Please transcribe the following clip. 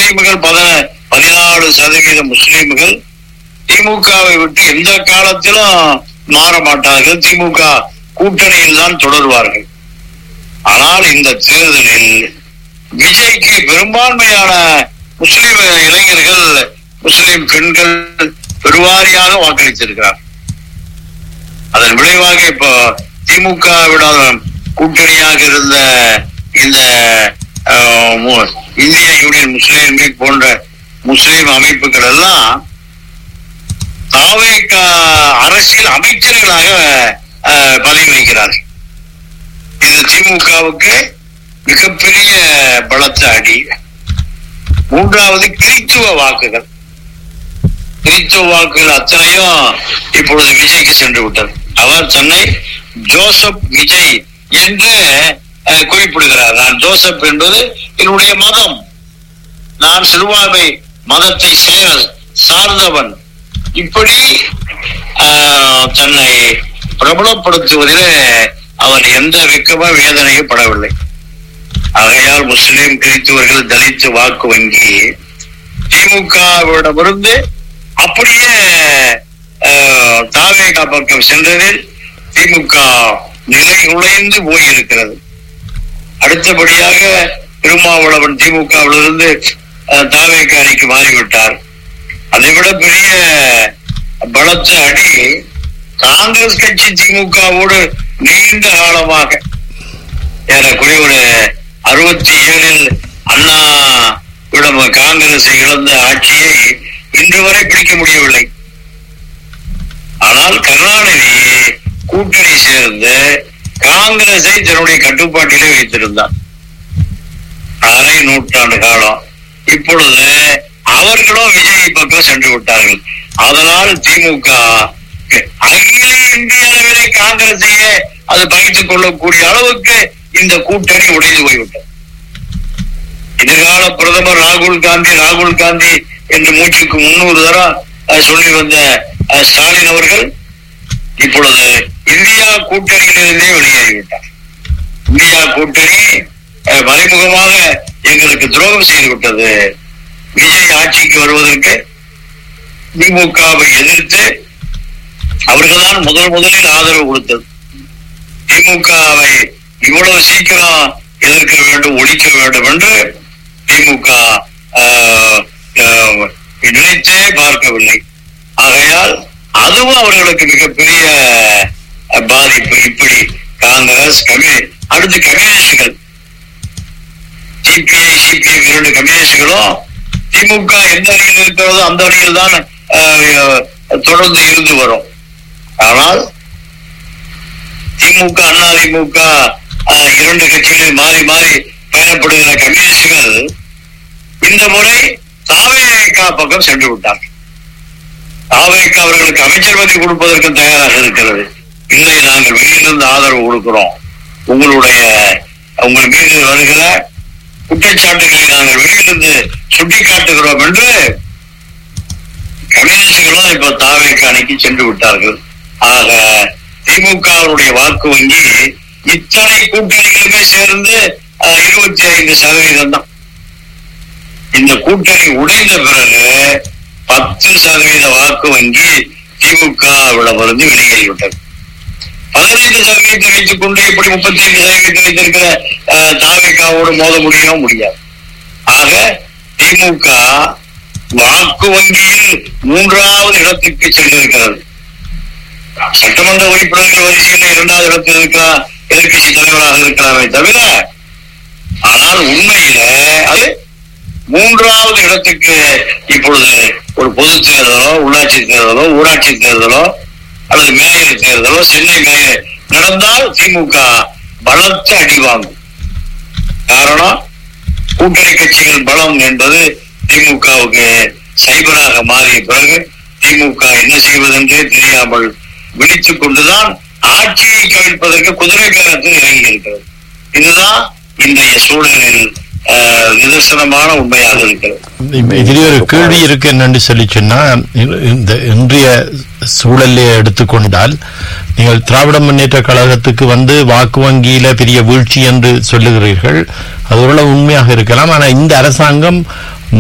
முஸ்லீம்கள் பத பதினாலு சதவீத முஸ்லீம்கள் திமுகவை விட்டு எந்த காலத்திலும் மாற மாட்டார்கள் திமுக கூட்டணியில் தான் தொடர்வார்கள் ஆனால் இந்த தேர்தலில் விஜய்க்கு பெரும்பான்மையான முஸ்லிம் இளைஞர்கள் முஸ்லிம் பெண்கள் பெருவாரியாக வாக்களித்திருக்கிறார் அதன் விளைவாக இப்போ திமுகவிடம் கூட்டணியாக இருந்த இந்த அஹ், மு- இந்திய யூனியன் முஸ்லீம் லீக் போன்ற முஸ்லிம் அமைப்புகள் எல்லாம் தாவேக அரசியல் அமைச்சர்களாக அஹ், பதவி வகிக்கிறார்கள் இது திமுகவுக்கு மிகப்பெரிய பலத்த அடி மூன்றாவது கிறித்துவ வாக்குகள் கிறித்துவ வாக்குகள் அத்தனையும் இப்பொழுது விஜய்க்கு சென்று விட்டது அவர் தன்னை ஜோசப் விஜய் என்று அஹ், குறிப்பிடுகிறார் நான் ஜோசப் என்பது என்னுடைய மதம் நான் சிறுபான்மை மதத்தை சேர சார்ந்தவன் இப்படி ஆஹ், தன்னை பிரபலப்படுத்துவதிலே அவர் எந்த வெக்கமோ வேதனையும் படவில்லை ஆகையால் முஸ்லிம் கிறிஸ்துவர்கள் தலித்து வாக்கு வங்கி திமுகவிடமிருந்து அப்படியே ஆஹ், தாவேகா பக்கம் சென்றதில் திமுக நிலை நுழைந்து போயிருக்கிறது அடுத்தபடியாக திருமாவளவன் திமுகவிலிருந்து அஹ், தாவேக அணிக்கு மாறிவிட்டார் அதை விட பெரிய பலத்த அடி காங்கிரஸ் கட்சி திமுகவோடு நீண்ட காலமாக ஏறக்குறைய ஒரு அறுபத்தி ஏழில் அண்ணா விடம் காங்கிரஸ் இழந்த ஆட்சியை இன்று வரை பிடிக்க முடியவில்லை ஆனால் கருணாநிதி கூட்டணி சேர்ந்து காங்கிரஸை தன்னுடைய கட்டுப்பாட்டிலே வைத்திருந்தார் அரை நூற்றாண்டு காலம் இப்பொழுது அவர்களும் விஜய் பக்கம் சென்று விட்டார்கள் அதனால் திமுக அகில இந்திய அளவிலே காங்கிரஸையே அது பகித்துக் கொள்ளக்கூடிய அளவுக்கு இந்த கூட்டணி உடைந்து போய்விட்டது எதிர்கால பிரதமர் ராகுல் காந்தி ராகுல் காந்தி என்று மூச்சுக்கு முன்னூறு தரம் அஹ், சொல்லி வந்த அஹ், ஸ்டாலின் அவர்கள் இப்பொழுது இந்தியா கூட்டணியிலிருந்தே வெளியேறிவிட்டார் இந்தியா கூட்டணி அஹ், மறைமுகமாக எங்களுக்கு துரோகம் செய்து விட்டது விஜய் ஆட்சிக்கு வருவதற்கு திமுகவை எதிர்த்து அவர்கள்தான் முதல் முதலில் ஆதரவு கொடுத்தது திமுகவை இவ்வளவு சீக்கிரம் எதிர்க்க வேண்டும் ஒழிக்க வேண்டும் என்று திமுக ஆஹ், ஆஹ், நினைத்தே பார்க்கவில்லை ஆகையால் அதுவும் அவர்களுக்கு மிகப்பெரிய அஹ், பாதிப்பு இப்படி காங்கிரஸ் கம்யூ அடுத்து கம்யூனிஸ்டுகள் சிபிஐ சிபிஎம் இரண்டு கம்யூனிஸ்டுகளும் திமுக எந்த அணியில் இருக்கிறதோ அந்த அணியில் தான் ஆஹ், தொடர்ந்து இருந்து வரும் ஆனால் திமுக அண்ணா திமுக ஆஹ், இரண்டு கட்சிகளில் மாறி மாறி பயணப்படுகிற கம்யூனிஸ்டுகள் இந்த முறை தாவேகா பக்கம் சென்று விட்டார் தாவேகா அவர்களுக்கு அமைச்சர் பதவி கொடுப்பதற்கு தயாராக இருக்கிறது இல்லை நாங்கள் வெளியிலிருந்து ஆதரவு கொடுக்கிறோம் உங்களுடைய உங்கள் மீது வருகிற குற்றச்சாட்டுகளை நாங்கள் வெளியிலிருந்து சுட்டிக்காட்டுகிறோம் என்று கம்யூனிஸ்டுகளும் இப்ப தாவேக அணிக்கு சென்று விட்டார்கள் ஆக திமுகவுடைய வாக்கு வங்கி இத்தனை கூட்டணிகளுமே சேர்ந்து அஹ், இருபத்தி ஐந்து சதவீதம் தான் இந்த கூட்டணி உடைந்த பிறகு பத்து சதவீத வாக்கு வங்கி திமுகவிடமிருந்து வெளியேறிவிட்டது பதினைந்து சதவீதத்தை வைத்துக் கொண்டு எப்படி முப்பத்தி ஐந்து சதவீதத்தை வைத்திருக்கிற அஹ், தாவேக்காவோடு மோத முடியும் முடியாது ஆக திமுக வாக்கு வங்கியில் மூன்றாவது இடத்துக்கு சென்றிருக்கிறது சட்டமன்ற உறுப்பினர்கள் வரிசையில் இரண்டாவது இடத்தில் இருக்கிறார் எதிர்கட்சி தலைவராக இருக்கிறாரே தவிர ஆனால் உண்மையில அது மூன்றாவது இடத்துக்கு இப்பொழுது ஒரு பொது தேர்தலோ உள்ளாட்சி தேர்தலோ ஊராட்சி தேர்தலோ அல்லது மேயர் தேர்தலோ சென்னை மேயர் நடந்தால் திமுக பலத்த அடி வாங்கும் காரணம் கூட்டணி கட்சிகள் பலம் என்பது திமுகவுக்கு சைபராக மாறிய பிறகு திமுக என்ன செய்வதென்றே தெரியாமல் விழித்துக் கொண்டுதான் ஆட்சியை கவிழ்ப்பதற்கு குதிரை பேரத்தில் இறங்கி இருக்கிறது இதுதான் இன்றைய சூழலில் அஹ், நிதர்சனமான உண்மையாக இருக்கிறது இப்ப இதுல ஒரு கேள்வி இருக்கு என்னன்னு சொல்லி சொன்னா இ- இந்த இன்றைய சூழலை எடுத்துக்கொண்டால் நீங்கள் திராவிட முன்னேற்ற கழகத்துக்கு வந்து வாக்கு வங்கியில பெரிய வீழ்ச்சி என்று சொல்லுகிறீர்கள் அது ஓரளவு உண்மையாக இருக்கலாம் ஆனா இந்த அரசாங்கம்